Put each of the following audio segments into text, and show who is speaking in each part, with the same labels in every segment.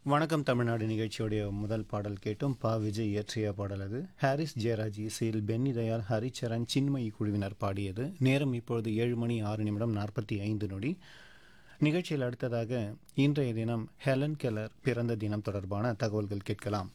Speaker 1: வணக்கம் தமிழ்நாடு நிகழ்ச்சியுடைய முதல் பாடல் கேட்டும் பா விஜய் இயற்றிய பாடல் அது ஹாரிஸ் ஜெயராஜ் இசையில் பென்னி தயாள் ஹரிச்சரன் சின்மயி குழுவினர் பாடியது நேரம் இப்பொழுது ஏழு மணி ஆறு நிமிடம் நாற்பத்தி ஐந்து நொடி நிகழ்ச்சியில் அடுத்ததாக இன்றைய தினம் ஹெலன் கெல்லர் பிறந்த தினம் தொடர்பான தகவல்கள் கேட்கலாம்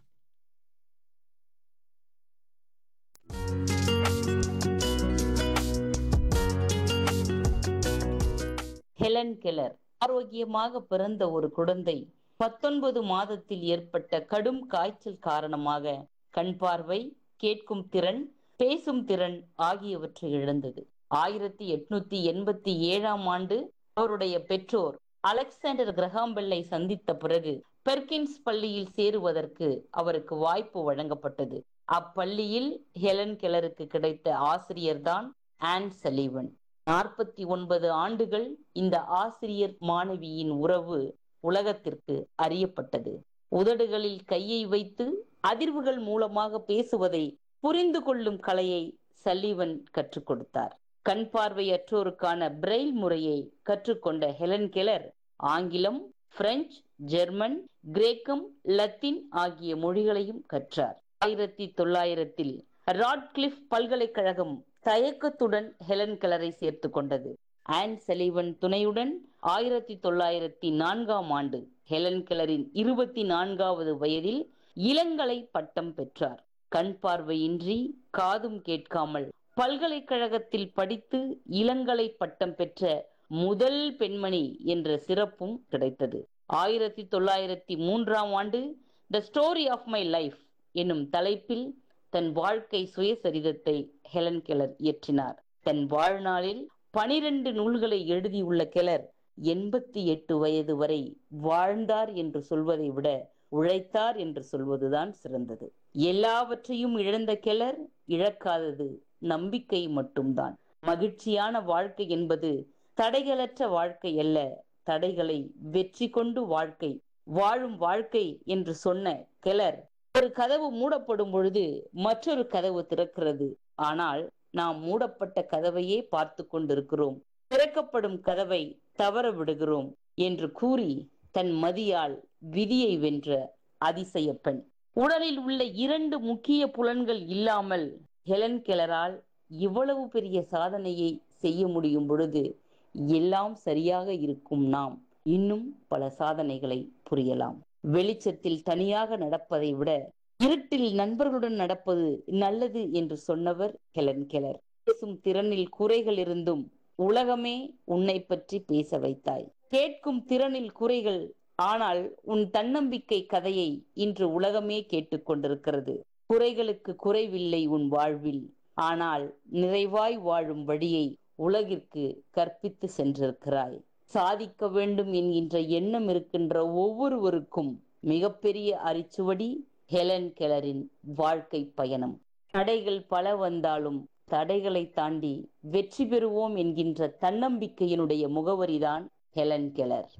Speaker 2: ஹெலன் கெலர் ஆரோக்கியமாக பிறந்த ஒரு குழந்தை பத்தொன்பது மாதத்தில் ஏற்பட்ட கடும் காய்ச்சல் காரணமாக கண் பார்வை கேட்கும் திறன் பேசும் திறன் ஆகியவற்றை இழந்தது ஆயிரத்தி எட்நூத்தி எண்பத்தி ஏழாம் ஆண்டு அவருடைய பெற்றோர் அலெக்சாண்டர் கிரகாம்பெல்லை சந்தித்த பிறகு பெர்கின்ஸ் பள்ளியில் சேருவதற்கு அவருக்கு வாய்ப்பு வழங்கப்பட்டது அப்பள்ளியில் ஹெலன் கெலருக்கு கிடைத்த ஆசிரியர்தான் ஆன் சலீவன் நாற்பத்தி ஒன்பது ஆண்டுகள் இந்த ஆசிரியர் மாணவியின் உறவு உலகத்திற்கு அறியப்பட்டது உதடுகளில் கையை வைத்து அதிர்வுகள் மூலமாக பேசுவதை புரிந்து கொள்ளும் கலையை சல்லீவன் கற்றுக் கொடுத்தார் கண் பார்வையற்றோருக்கான பிரெயில் முறையை கற்றுக்கொண்ட ஹெலன் கெலர் ஆங்கிலம் பிரெஞ்சு ஜெர்மன் கிரேக்கம் லத்தீன் ஆகிய மொழிகளையும் கற்றார் ஆயிரத்தி தொள்ளாயிரத்தில் ராட்கிளிஃப் பல்கலைக்கழகம் தயக்கத்துடன் ஹெலன் கெலரை சேர்த்து கொண்டது ஆன் செலிவன் துணையுடன் ஆயிரத்தி தொள்ளாயிரத்தி நான்காம் ஆண்டு ஹெலன் கெலரின் இருபத்தி நான்காவது வயதில் இளங்கலை பட்டம் பெற்றார் கண் பார்வையின்றி காதும் கேட்காமல் பல்கலைக்கழகத்தில் படித்து இளங்கலை பட்டம் பெற்ற முதல் பெண்மணி என்ற சிறப்பும் கிடைத்தது ஆயிரத்தி தொள்ளாயிரத்தி மூன்றாம் ஆண்டு the story of my life என்னும் தலைப்பில் தன் வாழ்க்கை சுயசரிதத்தை ஹெலன் கெலர் இயற்றினார் தன் வாழ்நாளில் பனிரெண்டு நூல்களை எழுதியுள்ள கெலர் எண்பத்தி எட்டு வயது வரை வாழ்ந்தார் என்று சொல்வதை விட உழைத்தார் என்று சொல்வதுதான் சிறந்தது எல்லாவற்றையும் இழந்த கெலர் இழக்காதது நம்பிக்கை மட்டும்தான் மகிழ்ச்சியான வாழ்க்கை என்பது தடைகளற்ற வாழ்க்கை அல்ல தடைகளை வெற்றி கொண்டு வாழ்க்கை வாழும் வாழ்க்கை என்று சொன்ன கெலர் ஒரு கதவு மூடப்படும் பொழுது மற்றொரு கதவு திறக்கிறது ஆனால் நாம் மூடப்பட்ட கதவையே பார்த்து கொண்டிருக்கிறோம் திறக்கப்படும் கதவை தவற விடுகிறோம் என்று கூறி தன் மதியால் விதியை வென்ற அதிசய பெண் உடலில் உள்ள இரண்டு முக்கிய புலன்கள் இல்லாமல் ஹெலன் கெலரால் இவ்வளவு பெரிய சாதனையை செய்ய முடியும் பொழுது எல்லாம் சரியாக இருக்கும் நாம் இன்னும் பல சாதனைகளை புரியலாம் வெளிச்சத்தில் தனியாக நடப்பதை விட இருட்டில் நண்பர்களுடன் நடப்பது நல்லது என்று சொன்னவர் ஹெலன் கெலர் பேசும் திறனில் குறைகள் இருந்தும் உலகமே உன்னை பற்றி பேச வைத்தாய் கேட்கும் திறனில் குறைகள் ஆனால் உன் தன்னம்பிக்கை கதையை இன்று உலகமே கேட்டுக்கொண்டிருக்கிறது குறைகளுக்கு குறைவில்லை உன் வாழ்வில் ஆனால் நிறைவாய் வாழும் வழியை உலகிற்கு கற்பித்து சென்றிருக்கிறாய் சாதிக்க வேண்டும் என்கின்ற எண்ணம் இருக்கின்ற ஒவ்வொருவருக்கும் மிகப்பெரிய அரிச்சுவடி ஹெலன் கெலரின் வாழ்க்கை பயணம் தடைகள் பல வந்தாலும் தடைகளை தாண்டி வெற்றி பெறுவோம் என்கின்ற தன்னம்பிக்கையினுடைய முகவரிதான் ஹெலன் கெலர்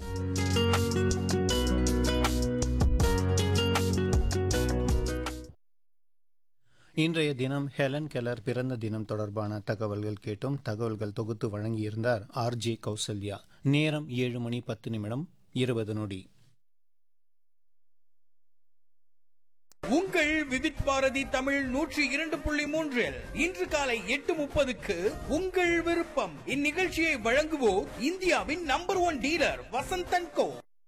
Speaker 1: இன்றைய தினம் ஹெலன் கெல்லர் பிறந்த தினம் தொடர்பான தகவல்கள் கேட்டும் தகவல்கள் தொகுத்து வழங்கியிருந்தார் ஆர்ஜே கௌசல்யா நேரம் ஏழு மணி பத்து நிமிடம் இருபது நொடி
Speaker 3: உங்கள் விவித் பாரதி தமிழ் நூற்றி இரண்டு புள்ளி மூன்றில் இன்று காலை எட்டு முப்பதுக்கு உங்கள் விருப்பம் இந்நிகழ்ச்சியை வழங்குவோர் இந்தியாவின் number one dealer Vasanthan co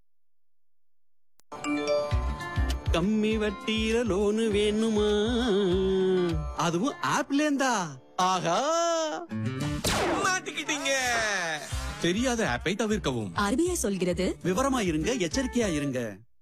Speaker 4: கம்மி வட்டியில லோனு வேணுமா அதுவும் ஆப்ல இருந்தா ஆஹா மாட்டிக்கிட்டீங்க தெரியாத ஆப்பை தவிர்க்கவும்
Speaker 5: ஆர்பிஐ சொல்கிறது
Speaker 4: விவரமா இருங்க எச்சரிக்கையா இருங்க